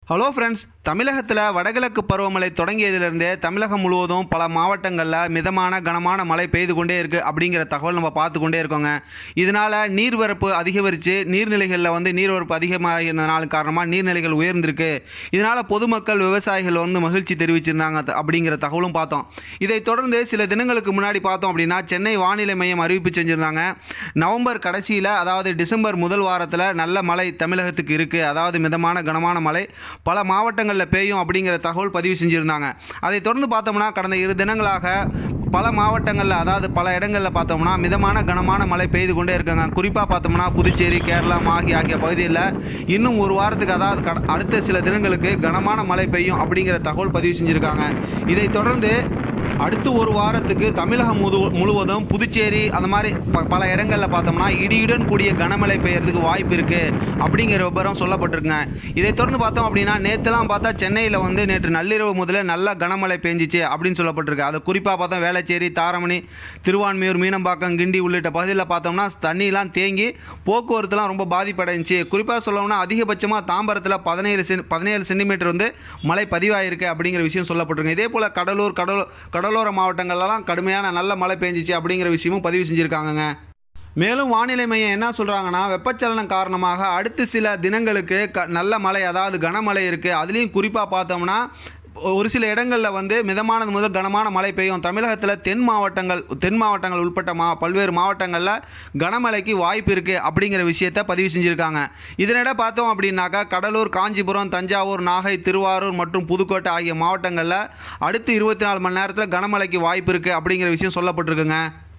hello friends தமிழகத்தில் வடகிழக்கு பருவமழை தொடங்கியதிலிருந்தே தமிழகம் முழுவதும் பல மாவட்டங்களில் மிதமான கனமான மழை பெய்து கொண்டே இருக்குது அப்படிங்கிற தகவல் நம்ம பார்த்து கொண்டே இருக்கோங்க இதனால் நீர்வரப்பு அதிகரித்து நீர்நிலைகளில் வந்து நீர்வரப்பு அதிகமாகினதுனால காரணமாக நீர்நிலைகள் உயர்ந்திருக்கு இதனால் பொதுமக்கள் விவசாயிகள் வந்து மகிழ்ச்சி தெரிவிச்சிருந்தாங்க த- அப்படிங்கிற தகவலும் பார்த்தோம் இதைத் தொடர்ந்து சில தினங்களுக்கு முன்னாடி பார்த்தோம் அப்படின்னா சென்னை வானிலை மையம் அறிவிப்பு செஞ்சுருந்தாங்க நவம்பர் கடைசியில் அதாவது டிசம்பர் முதல் வாரத்தில் நல்ல மழை தமிழகத்துக்கு இருக்குது அதாவது மிதமான கனமான மழை பல மாவட்டங்களில் பெய்யும் அப்படிங்கிற தகவல் பதிவு செஞ்சுருந்தாங்க அதை தொடர்ந்து பார்த்தோம்னா கடந்த இரு தினங்களாக பல மாவட்டங்களில் அதாவது பல இடங்களில் பார்த்தோம்னா மிதமான கனமான மழை பெய்து கொண்டே இருக்காங்க குறிப்பாக பார்த்தோம்னா புதுச்சேரி கேரளா மாகி ஆகிய பகுதிகளில் இன்னும் ஒரு வாரத்துக்கு அதாவது கட- அடுத்த சில தினங்களுக்கு கனமான மழை பெய்யும் அப்படிங்கிற தகவல் பதிவு செஞ்சுருக்காங்க இதைத் தொடர்ந்து அடுத்து ஒரு வாரத்துக்கு தமிழகம் முழு முழுவதும் புதுச்சேரி அந்த மாதிரி ப பல இடங்களில் பார்த்தோம்னா இடியுடன் கூடிய கனமழை பெய்யறதுக்கு வாய்ப்பு இருக்குது அப்படிங்கிற விவரம் சொல்லப்பட்டிருக்குங்க இதை தொடர்ந்து பார்த்தோம் அப்படின்னா நேற்றுலாம் பார்த்தா சென்னையில் வந்து நேற்று நள்ளிரவு முதல்ல நல்ல கனமழை பெஞ்சிச்சு அப்படின்னு சொல்லப்பட்டிருக்கு அதை குறிப்பாக பார்த்தா வேளச்சேரி தாரமணி திருவான்மியூர் மீனம்பாக்கம் கிண்டி உள்ளிட்ட பகுதியில் பார்த்தோம்னா தண்ணிலாம் தேங்கி போக்குவரத்துலாம் ரொம்ப பாதிப்படைஞ்சிச்சு குறிப்பாக சொல்லணும்னா அதிகபட்சமாக தாம்பரத்தில் பதினேழு சென் பதினேழு சென்டிமீட்டர் வந்து மழை பதிவாயிருக்கு அப்படிங்கிற விஷயம் சொல்லப்பட்டிருக்கு இதே போல் கடலூர் கடலோ கடலோர மாவட்டங்கள்லாம் கடுமையான நல்ல மழை பெஞ்சிச்சு அப்படிங்கிற விஷயமும் பதிவு செஞ்சுருக்காங்கங்க மேலும் வானிலை மையம் என்ன சொல்கிறாங்கன்னா வெப்பச்சலனம் காரணமாக அடுத்த சில தினங்களுக்கு க நல்ல மழை அதாவது கனமழை இருக்குது அதுலேயும் குறிப்பாக பார்த்தோம்னா ஒரு சில இடங்களில் வந்து மிதமானது முதல் கனமான மழை பெய்யும் தமிழகத்தில் தென் மாவட்டங்கள் தென் மாவட்டங்கள் உட்பட்ட மா பல்வேறு மாவட்டங்களில் கனமழைக்கு வாய்ப்பு இருக்குது அப்படிங்கிற விஷயத்தை பதிவு செஞ்சுருக்காங்க இதனிட பார்த்தோம் அப்படின்னாக்கா கடலூர் காஞ்சிபுரம் தஞ்சாவூர் நாகை திருவாரூர் மற்றும் புதுக்கோட்டை ஆகிய மாவட்டங்களில் அடுத்து இருபத்தி நாலு மணி நேரத்தில் கனமழைக்கு வாய்ப்பு இருக்குது அப்படிங்கிற விஷயம் சொல்லப்பட்டிருக்குங்க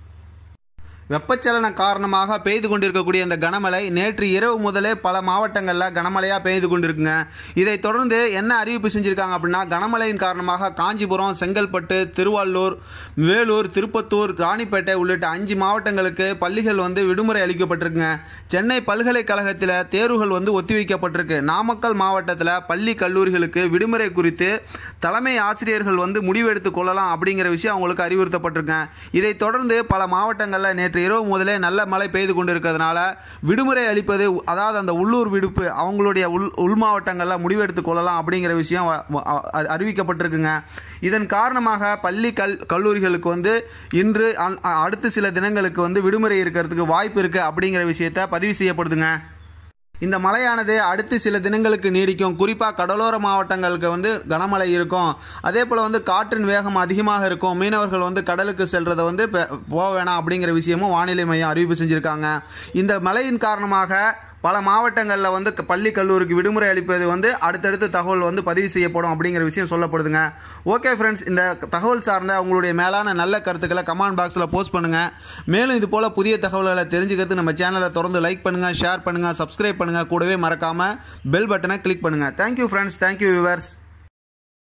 வெப்பச்சலன காரணமாக பெய்து கொண்டிருக்கக்கூடிய இந்த கனமழை நேற்று இரவு முதலே பல மாவட்டங்களில் கனமழையாக பெய்து கொண்டிருக்குங்க இதைத் தொடர்ந்து என்ன அறிவிப்பு செஞ்சுருக்காங்க அப்படின்னா கனமழையின் காரணமாக காஞ்சிபுரம் செங்கல்பட்டு திருவள்ளூர் வேலூர் திருப்பத்தூர் ராணிப்பேட்டை உள்ளிட்ட அஞ்சு மாவட்டங்களுக்கு பள்ளிகள் வந்து விடுமுறை அளிக்கப்பட்டிருக்குங்க சென்னை பல்கலைக்கழகத்தில் தேர்வுகள் வந்து ஒத்திவைக்கப்பட்டிருக்கு நாமக்கல் மாவட்டத்தில் பள்ளி கல்லூரிகளுக்கு விடுமுறை குறித்து தலைமை ஆசிரியர்கள் வந்து முடிவெடுத்து கொள்ளலாம் அப்படிங்கிற விஷயம் அவங்களுக்கு அறிவுறுத்தப்பட்டிருக்கேன் இதைத் தொடர்ந்து பல மாவட்டங்களில் நேற்று இரவு முதலே நல்ல மழை பெய்து கொண்டிருக்கிறதுனால விடுமுறை அளிப்பது அதாவது அந்த உள்ளூர் விடுப்பு அவங்களுடைய உள் உள் மாவட்டங்களில் முடிவெடுத்து கொள்ளலாம் அப்படிங்கிற விஷயம் வ- வ- அ- அறிவிக்கப்பட்டிருக்குங்க இதன் காரணமாக பள்ளி கல் கல்லூரிகளுக்கு வந்து இன்று அன்- அ- அடுத்த சில தினங்களுக்கு வந்து விடுமுறை இருக்கிறதுக்கு வாய்ப்பு இருக்குது அப்படிங்கிற விஷயத்தை பதிவு செய்யப்படுதுங்க இந்த மழையானது அடுத்து சில தினங்களுக்கு நீடிக்கும் குறிப்பாக கடலோர மாவட்டங்களுக்கு வந்து கனமழை இருக்கும் அதே போல் வந்து காற்றின் வேகம் அதிகமாக இருக்கும் மீனவர்கள் வந்து கடலுக்கு செல்றதை வந்து பெ- போக வேணாம் அப்படிங்கிற விஷயமும் வானிலை மையம் அறிவிப்பு செஞ்சுருக்காங்க இந்த மழையின் காரணமாக பல மாவட்டங்களில் வந்து க- பள்ளி கல்லூரிக்கு விடுமுறை அளிப்பது வந்து அடுத்தடுத்து தகவல் வந்து பதிவு செய்யப்படும் அப்படிங்கிற விஷயம் சொல்லப்படுதுங்க ஓகே ஃப்ரெண்ட்ஸ் இந்த தகவல் சார்ந்த உங்களுடைய மேலான நல்ல கருத்துக்களை கமெண்ட் பாக்ஸில் போஸ்ட் பண்ணுங்கள் மேலும் இது போல் புதிய தகவல்களை தெரிஞ்சுக்கிறதுக்கு நம்ம சேனலை தொடர்ந்து லைக் பண்ணுங்கள் ஷேர் பண்ணுங்கள் சப்ஸ்கிரைப் பண்ணுங்கள் கூடவே மறக்காமல் பெல் பட்டனை கிளிக் பண்ணுங்கள் தேங்க்யூ ஃப்ரெண்ட்ஸ் தேங்க்யூ வியூவர்ஸ்